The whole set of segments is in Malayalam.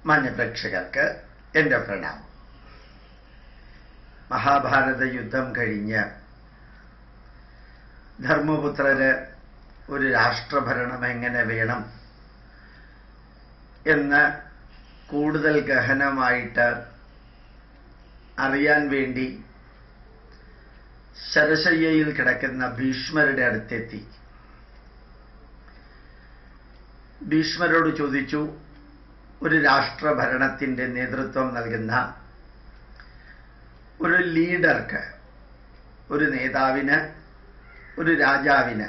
മാന്യപ്രേക്ഷകർക്ക് എൻ്റെ പ്രണാമം മഹാഭാരത യുദ്ധം കഴിഞ്ഞ് ധർമ്മപുത്രര് ഒരു രാഷ്ട്രഭരണം എങ്ങനെ വേണം എന്ന് കൂടുതൽ ഗഹനമായിട്ട് അറിയാൻ വേണ്ടി ശരശയ്യയിൽ കിടക്കുന്ന ഭീഷ്മരുടെ അടുത്തെത്തി ഭീഷ്മരോട് ചോദിച്ചു ഒരു രാഷ്ട്രഭരണത്തിന്റെ നേതൃത്വം നൽകുന്ന ഒരു ലീഡർക്ക് ഒരു നേതാവിന് ഒരു രാജാവിന്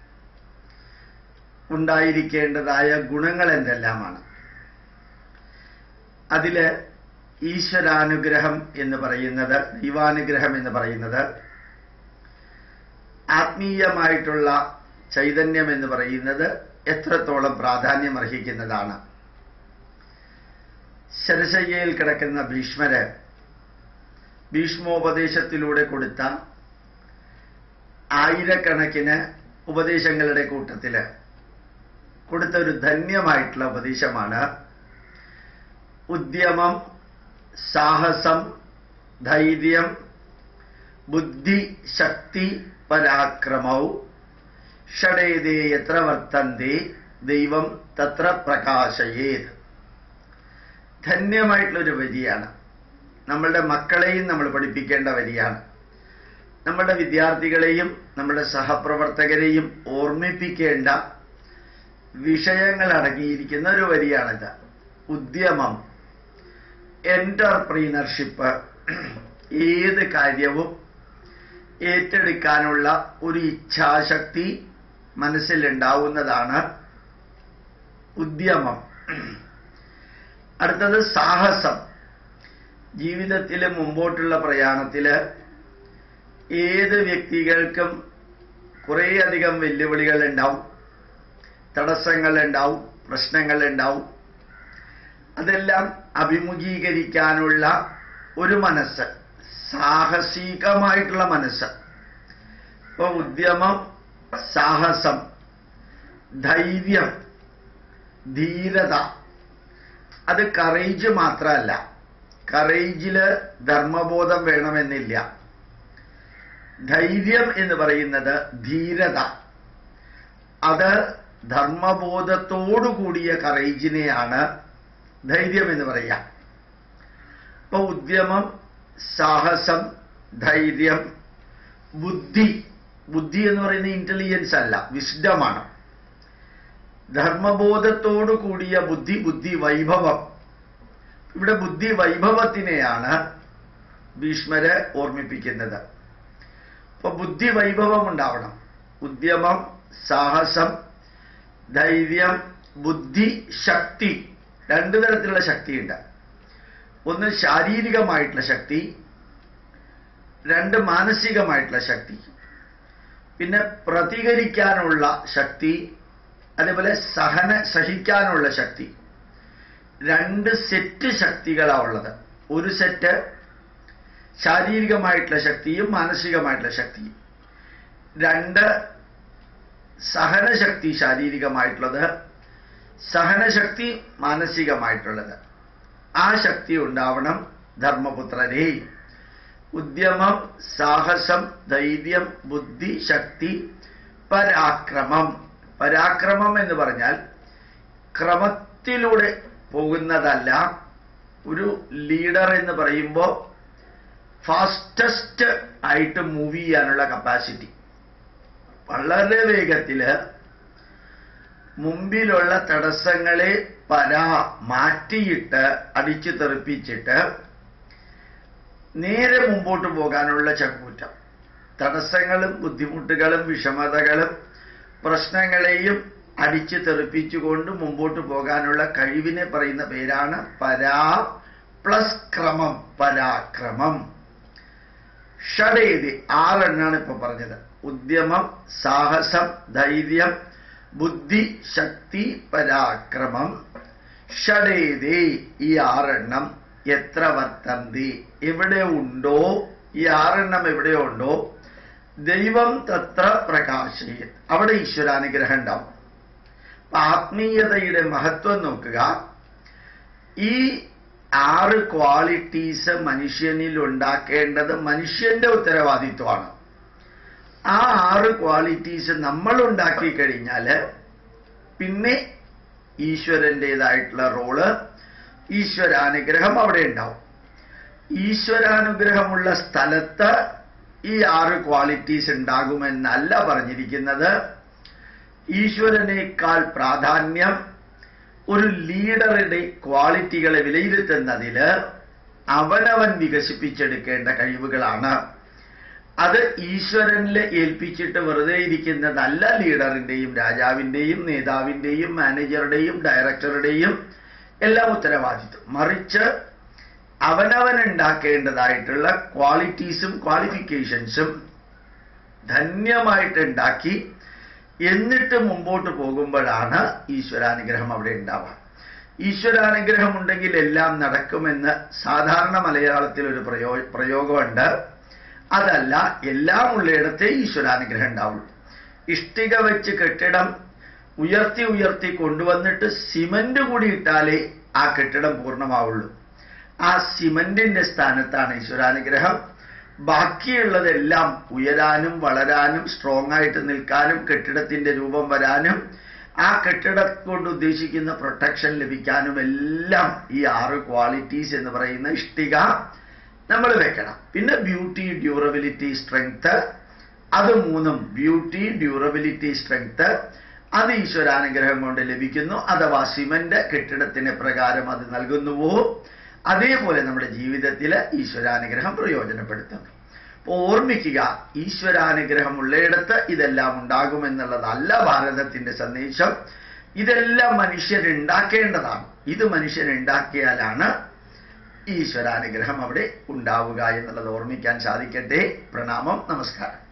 ഉണ്ടായിരിക്കേണ്ടതായ ഗുണങ്ങൾ എന്തെല്ലാമാണ് അതില് ഈശ്വരാനുഗ്രഹം എന്ന് പറയുന്നത് ദൈവാനുഗ്രഹം എന്ന് പറയുന്നത് ആത്മീയമായിട്ടുള്ള ചൈതന്യം എന്ന് പറയുന്നത് എത്രത്തോളം പ്രാധാന്യം അർഹിക്കുന്നതാണ് ശരശയ്യയിൽ കിടക്കുന്ന ഭീഷ്മര് ഭീഷ്മോപദേശത്തിലൂടെ കൊടുത്ത ആയിരക്കണക്കിന് ഉപദേശങ്ങളുടെ കൂട്ടത്തില് കൊടുത്ത ഒരു ധന്യമായിട്ടുള്ള ഉപദേശമാണ് ഉദ്യമം സാഹസം ധൈര്യം ബുദ്ധി ശക്തി പരാക്രമവും ഷടേതേ എത്ര വർത്തന്തേ ദൈവം തത്ര പ്രകാശയേത് ധന്യമായിട്ടുള്ളൊരു വരിയാണ് നമ്മളുടെ മക്കളെയും നമ്മൾ പഠിപ്പിക്കേണ്ട വരിയാണ് നമ്മുടെ വിദ്യാർത്ഥികളെയും നമ്മുടെ സഹപ്രവർത്തകരെയും ഓർമ്മിപ്പിക്കേണ്ട വിഷയങ്ങൾ അടങ്ങിയിരിക്കുന്ന ഒരു വരിയാണിത് ഉദ്യമം എന്റർപ്രീനർഷിപ്പ് ഏത് കാര്യവും ഏറ്റെടുക്കാനുള്ള ഒരു ഇച്ഛാശക്തി മനസ്സിലുണ്ടാവുന്നതാണ് ഉദ്യമം അടുത്തത് സാഹസം ജീവിതത്തിലെ മുമ്പോട്ടുള്ള പ്രയാണത്തില് ഏത് വ്യക്തികൾക്കും കുറേയധികം വെല്ലുവിളികൾ ഉണ്ടാവും തടസ്സങ്ങൾ ഉണ്ടാവും പ്രശ്നങ്ങൾ ഉണ്ടാവും അതെല്ലാം അഭിമുഖീകരിക്കാനുള്ള ഒരു മനസ്സ് സാഹസികമായിട്ടുള്ള മനസ്സ് ഇപ്പൊ ഉദ്യമം സാഹസം ധൈര്യം ധീരത അത് കറേജ് മാത്രമല്ല കറേജില് ധർമ്മബോധം വേണമെന്നില്ല ധൈര്യം എന്ന് പറയുന്നത് ധീരത അത് ധർമ്മബോധത്തോടു കൂടിയ കറേജിനെയാണ് ധൈര്യം എന്ന് പറയാം ഇപ്പൊ ഉദ്യമം സാഹസം ധൈര്യം ബുദ്ധി ബുദ്ധി എന്ന് പറയുന്നത് ഇന്റലിജൻസ് അല്ല വിസ്ഡമാണ് ധർമ്മബോധത്തോടു കൂടിയ ബുദ്ധി ബുദ്ധി വൈഭവം ഇവിടെ ബുദ്ധി വൈഭവത്തിനെയാണ് ഭീഷ്മര് ഓർമ്മിപ്പിക്കുന്നത് അപ്പൊ ബുദ്ധി വൈഭവം ഉണ്ടാവണം ഉദ്യമം സാഹസം ധൈര്യം ബുദ്ധി ശക്തി രണ്ടു തരത്തിലുള്ള ശക്തിയുണ്ട് ഒന്ന് ശാരീരികമായിട്ടുള്ള ശക്തി രണ്ട് മാനസികമായിട്ടുള്ള ശക്തി പിന്നെ പ്രതികരിക്കാനുള്ള ശക്തി അതേപോലെ സഹന സഹിക്കാനുള്ള ശക്തി രണ്ട് സെറ്റ് ശക്തികളാണ് ഉള്ളത് ഒരു സെറ്റ് ശാരീരികമായിട്ടുള്ള ശക്തിയും മാനസികമായിട്ടുള്ള ശക്തിയും രണ്ട് സഹനശക്തി ശാരീരികമായിട്ടുള്ളത് സഹനശക്തി മാനസികമായിട്ടുള്ളത് ആ ശക്തി ഉണ്ടാവണം ധർമ്മപുത്രരെ ഉദ്യമം സാഹസം ധൈര്യം ബുദ്ധി ശക്തി പരാക്രമം പരാക്രമം എന്ന് പറഞ്ഞാൽ ക്രമത്തിലൂടെ പോകുന്നതല്ല ഒരു ലീഡർ എന്ന് പറയുമ്പോൾ ഫാസ്റ്റസ്റ്റ് ആയിട്ട് മൂവ് ചെയ്യാനുള്ള കപ്പാസിറ്റി വളരെ വേഗത്തില് മുമ്പിലുള്ള തടസ്സങ്ങളെ പരാ മാറ്റിയിട്ട് അടിച്ചു തെറിപ്പിച്ചിട്ട് നേരെ മുമ്പോട്ട് പോകാനുള്ള ചങ്കൂറ്റം തടസ്സങ്ങളും ബുദ്ധിമുട്ടുകളും വിഷമതകളും പ്രശ്നങ്ങളെയും അടിച്ചു തെറിപ്പിച്ചുകൊണ്ട് മുമ്പോട്ട് പോകാനുള്ള കഴിവിനെ പറയുന്ന പേരാണ് പരാ പ്ലസ് ക്രമം പരാക്രമം ഷഡേതി ആറെണ്ണാണ് ഇപ്പൊ പറഞ്ഞത് ഉദ്യമം സാഹസം ധൈര്യം ബുദ്ധി ശക്തി പരാക്രമം ഷഡേതി ഈ ആറെണ്ണം എത്ര വർത്തന്തി എവിടെ ഉണ്ടോ ഈ ആറെണ്ണം എവിടെ ഉണ്ടോ ദൈവം തത്ര പ്രകാശയ അവിടെ ഈശ്വരാനുഗ്രഹം ഉണ്ടാവും അപ്പൊ ആത്മീയതയുടെ മഹത്വം നോക്കുക ഈ ആറ് ക്വാളിറ്റീസ് മനുഷ്യനിൽ ഉണ്ടാക്കേണ്ടത് മനുഷ്യന്റെ ഉത്തരവാദിത്വമാണ് ആ ആറ് ക്വാളിറ്റീസ് നമ്മൾ ഉണ്ടാക്കി കഴിഞ്ഞാൽ പിന്നെ ഈശ്വരൻ്റെതായിട്ടുള്ള റോള് ഈശ്വരാനുഗ്രഹം അവിടെ ഉണ്ടാവും ഈശ്വരാനുഗ്രഹമുള്ള സ്ഥലത്ത് ഈ ആറ് ക്വാളിറ്റീസ് ഉണ്ടാകുമെന്നല്ല പറഞ്ഞിരിക്കുന്നത് ഈശ്വരനേക്കാൾ പ്രാധാന്യം ഒരു ലീഡറുടെ ക്വാളിറ്റികളെ വിലയിരുത്തുന്നതിൽ അവനവൻ വികസിപ്പിച്ചെടുക്കേണ്ട കഴിവുകളാണ് അത് ഈശ്വരനിൽ ഏൽപ്പിച്ചിട്ട് വെറുതെ ഇരിക്കുന്നതല്ല ലീഡറിന്റെയും രാജാവിന്റെയും നേതാവിന്റെയും മാനേജറുടെയും ഡയറക്ടറുടെയും എല്ലാം ഉത്തരവാദിത്വം മറിച്ച് അവനവൻ ഉണ്ടാക്കേണ്ടതായിട്ടുള്ള ക്വാളിറ്റീസും ക്വാളിഫിക്കേഷൻസും ധന്യമായിട്ട് ഉണ്ടാക്കി എന്നിട്ട് മുമ്പോട്ട് പോകുമ്പോഴാണ് ഈശ്വരാനുഗ്രഹം അവിടെ ഉണ്ടാവുക ഈശ്വരാനുഗ്രഹം ഉണ്ടെങ്കിൽ എല്ലാം നടക്കുമെന്ന് സാധാരണ മലയാളത്തിൽ ഒരു പ്രയോ പ്രയോഗമുണ്ട് അതല്ല എല്ലാം ഉള്ളിടത്തെ ഈശ്വരാനുഗ്രഹം ഉണ്ടാവുള്ളൂ ഇഷ്ടിക വെച്ച് കെട്ടിടം ഉയർത്തി ഉയർത്തി കൊണ്ടുവന്നിട്ട് സിമന്റ് കൂടി ഇട്ടാലേ ആ കെട്ടിടം പൂർണ്ണമാവുള്ളൂ ആ സിമന്റിന്റെ സ്ഥാനത്താണ് ഈശ്വരാനുഗ്രഹം ബാക്കിയുള്ളതെല്ലാം ഉയരാനും വളരാനും സ്ട്രോങ് ആയിട്ട് നിൽക്കാനും കെട്ടിടത്തിന്റെ രൂപം വരാനും ആ കെട്ടിടം കൊണ്ട് ഉദ്ദേശിക്കുന്ന പ്രൊട്ടക്ഷൻ ലഭിക്കാനും എല്ലാം ഈ ആറ് ക്വാളിറ്റീസ് എന്ന് പറയുന്ന ഇഷ്ടിക നമ്മൾ വെക്കണം പിന്നെ ബ്യൂട്ടി ഡ്യൂറബിലിറ്റി സ്ട്രെങ്ത് അത് മൂന്നും ബ്യൂട്ടി ഡ്യൂറബിലിറ്റി സ്ട്രെങ്ത് അത് ഈശ്വരാനുഗ്രഹം കൊണ്ട് ലഭിക്കുന്നു അഥവാ സിമന്റ് കെട്ടിടത്തിന് പ്രകാരം അത് നൽകുന്നുവോ അതേപോലെ നമ്മുടെ ജീവിതത്തിൽ ഈശ്വരാനുഗ്രഹം പ്രയോജനപ്പെടുത്തുന്നു അപ്പോൾ ഓർമ്മിക്കുക ഈശ്വരാനുഗ്രഹം ഉള്ളയിടത്ത് ഇതെല്ലാം ഉണ്ടാകുമെന്നുള്ളതല്ല ഭാരതത്തിന്റെ സന്ദേശം ഇതെല്ലാം മനുഷ്യരുണ്ടാക്കേണ്ടതാണ് ഇത് മനുഷ്യരുണ്ടാക്കിയാലാണ് ഈശ്വരാനുഗ്രഹം അവിടെ ഉണ്ടാവുക എന്നുള്ളത് ഓർമ്മിക്കാൻ സാധിക്കട്ടെ പ്രണാമം നമസ്കാരം